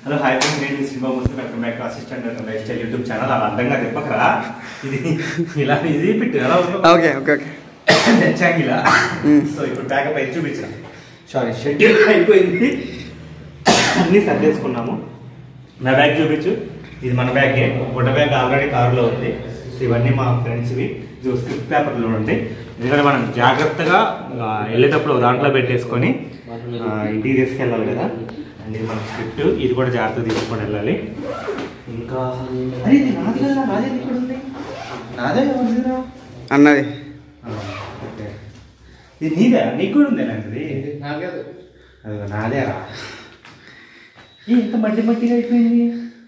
Hello hi friend నేను cinema ముస్లిం welcome back assistant lifestyle YouTube channel అలా అందంగా తిప్పకరా ఇది ఇలా ఇది పెట్టు ఎలా ఓకే ఓకే ఓకే తెచ్చాంగిలా మ్మ్. సో ఇప్పుడు బ్యాకప్ అయితే చూపించాం సారీ షెడ్యూల్ అయిపోయింది అన్నీ సర్దేసుకున్నాము నా బ్యాగ్ చూపించు ఇది మన బ్యాగే బుట్ట బ్యాగ్ ఆల్రెడీ కారులో ఉంది సో ఇవన్నీ మా ఫ్రెండ్స్వి ఇది స్క్రిప్ట్ పేపర్లో ఉంది ఎందుకంటే మనం జాగ్రత్తగా ఆ, వెళ్ళేటప్పుడు ఒక దాంట్లో పెట్టేసుకొని ఆ, ఇంటికి తీసుకెళ్ళాలి కదా అండ్ ఇది మన స్క్రిప్ట్ ఇది కూడా జాగ్రత్తగా తీసుకొని వెళ్ళాలి ఇంకా అరే ఇది నాది కదా నాదే ఇక్కడ ఉంది నాదే ఎవరిదిరా? అన్నది ఆ, ఓకే. ఇది నీదే నీకు కూడా ఉంది ఇలాంటిది అదిగో నాదేరా ఏ, ఇంత మట్టి మట్టిగా అయిపోయింది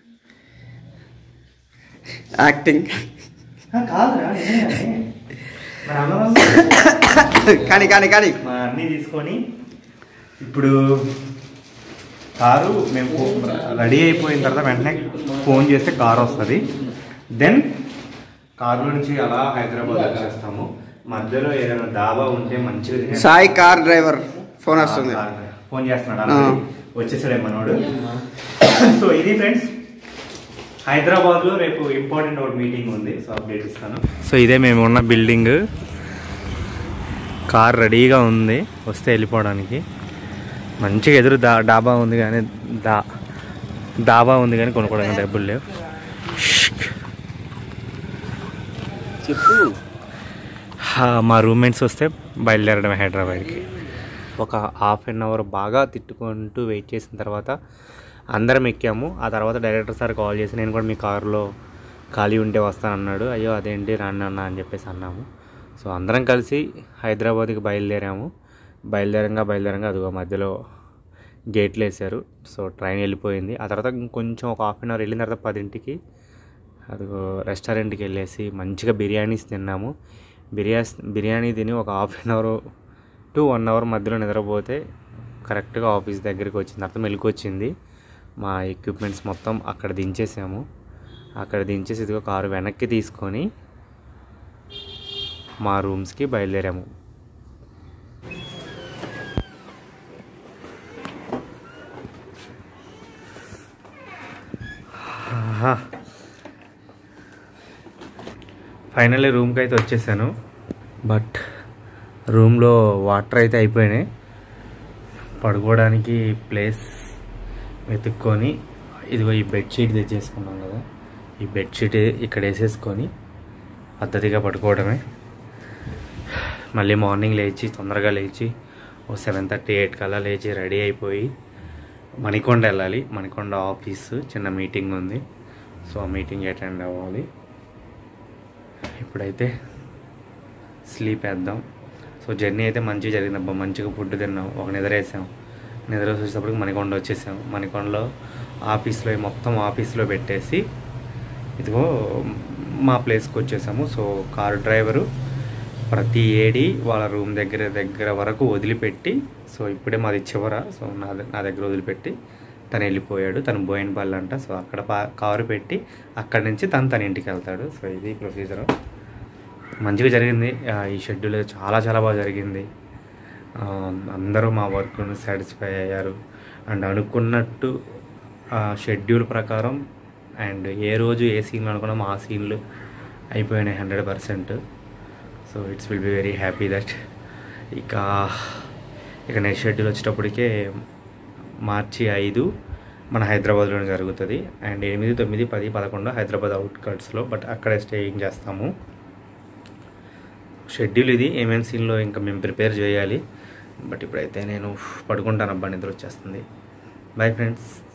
యాక్టింగ్ ఆ, కాదురా నిజంగానే. మరి అన్నవాళ్ళు కానీ కానీ కానీ మా అన్నీ తీసుకొని ఇప్పుడు కారు మేము రెడీ అయిపోయిన తర్వాత వెంటనే ఫోన్ చేస్తే కారు వస్తుంది దెన్ కారులో నుంచి అలా హైదరాబాద్ వచ్చేస్తాము మధ్యలో ఏదైనా దాబా ఉంటే మంచిగా తినేసి- సాయి కార్ డ్రైవర్ ఫోన్ వస్తుంది ఫోన్ చేస్తున్నాడు already. వచ్చేసాడే మనోడు సో ఇది ఫ్రెండ్స్ హైదరాబాద్ లో రేపు ఇంపార్టెంట్ ఒకటి మీటింగ్ ఉంది సో అప్డేట్ ఇస్తాను సో ఇదే మేము ఉన్న బిల్డింగ్ కార్ రెడీగా ఉంది వస్తే వెళ్ళిపోవడానికి మంచిగా ఎదురు దా డాబా ఉంది కానీ దా డాబా ఉంది కానీ కొనుక్కోవడానికి డబ్బులు లేవు చెప్పు హా, మా రూమ్మేట్స్ వస్తే బయలుదేరడం హైదరాబాద్కి ఒక హాఫ్ అన్ అవర్ బాగా తిట్టుకుంటూ వెయిట్ చేసిన తర్వాత అందరం ఎక్కాము ఆ తర్వాత డైరెక్టర్ సార్ కాల్ చేసి నేను కూడా మీ కారులో ఖాళీ ఉంటే వస్తానన్నాడు అయ్యో అదేంటి రాండి అన్న అని చెప్పేసి అన్నాము సో అందరం కలిసి హైదరాబాద్కి బయలుదేరాము బయలుదేరంగా బయలుదేరంగా అదిగో మధ్యలో గేట్లు వేశారు సో ట్రైన్ వెళ్ళిపోయింది ఆ తర్వాత ఇంకొంచెం ఒక హాఫ్ అన్ అవర్ వెళ్ళిన తర్వాత పదింటికి అదిగో రెస్టారెంట్కి వెళ్ళేసి మంచిగా బిర్యానీస్ తిన్నాము బిర్యాస్ బిర్యానీ తిని ఒక half an hour to one hour మధ్యలో నిద్రపోతే కరెక్ట్గా ఆఫీస్ దగ్గరికి వచ్చింది తర్వాత మెలకు వచ్చింది మా ఎక్విప్మెంట్స్ మొత్తం అక్కడ దించేసాము అక్కడ దించేసి ఇదిగో కారు వెనక్కి తీసుకొని మా రూమ్స్కి బయలుదేరాము ఆహా. ఫైనల్లీ రూమ్కి అయితే వచ్చేసాను బట్ రూమ్లో వాటర్ అయితే అయిపోయినాయి పడుకోవడానికి ప్లేస్ వెతుక్కొని ఇదిగో ఈ బెడ్షీట్ తెచ్చేసుకున్నాం కదా ఈ బెడ్షీట్ ఇక్కడ వేసేసుకొని పద్ధతిగా పడుకోవడమే మళ్ళీ మార్నింగ్ లేచి తొందరగా లేచి ఓ సెవెన్ థర్టీ ఎయిట్ కల్లా లేచి రెడీ అయిపోయి మణికొండ వెళ్ళాలి మణికొండ ఆఫీస్ చిన్న మీటింగ్ ఉంది సో ఆ మీటింగ్ అటెండ్ అవ్వాలి ఇప్పుడైతే స్లీప్ వేద్దాం సో జర్నీ అయితే మంచిగా జరిగింది అబ్బా మంచిగా ఫుడ్ తిన్నాం ఒక నిద్ర వేసాం నిద్ర వచ్చేటప్పటికి మణికొండ వచ్చేసాం మణికొండలో ఆఫీస్లో మొత్తం ఆఫీస్లో పెట్టేసి ఇదిగో మా ప్లేస్కి వచ్చేసాము సో కారు డ్రైవరు ప్రతి ఏడి వాళ్ళ రూమ్ దగ్గర దగ్గర వరకు వదిలిపెట్టి సో ఇప్పుడే మాది చివర సో నా ద- నా దగ్గర వదిలిపెట్టి తను వెళ్ళిపోయాడు తను బోయినపల్లి అంట సో అక్కడ పా- కారు పెట్టి అక్కడి నుంచి తను తన ఇంటికి వెళ్తాడు సో ఇది ప్రొసీజర్ మంచిగా జరిగింది ఆ, ఈ షెడ్యూల్ చాలా చాలా బాగా జరిగింది ఆ, అందరూ మా వర్క్ను సాటిస్ఫై అయ్యారు అండ్ అనుకున్నట్టు ఆ షెడ్యూల్ ప్రకారం అండ్ ఏ రోజు ఏ సీన్లు అనుకున్నామో ఆ సీన్లు అయిపోయినాయి hundred percent so it's will be very happy that ఇక ఇక నెక్స్ట్ షెడ్యూల్ వచ్చేటప్పటికే మార్చి ఐదు మన హైదరాబాద్లోనే జరుగుతుంది అండ్ ఎనిమిది తొమ్మిది పది పదకొండు హైదరాబాద్ అవుట్కట్స్లో బట్ అక్కడే స్టేయింగ్ చేస్తాము షెడ్యూల్ ఇది ఏమేమి సీన్లో ఇంకా మేము ప్రిపేర్ చేయాలి బట్ ఇప్పుడైతే నేను పడుకుంటాను అబ్బా నిద్ర వచ్చేస్తుంది బాయ్ ఫ్రెండ్స్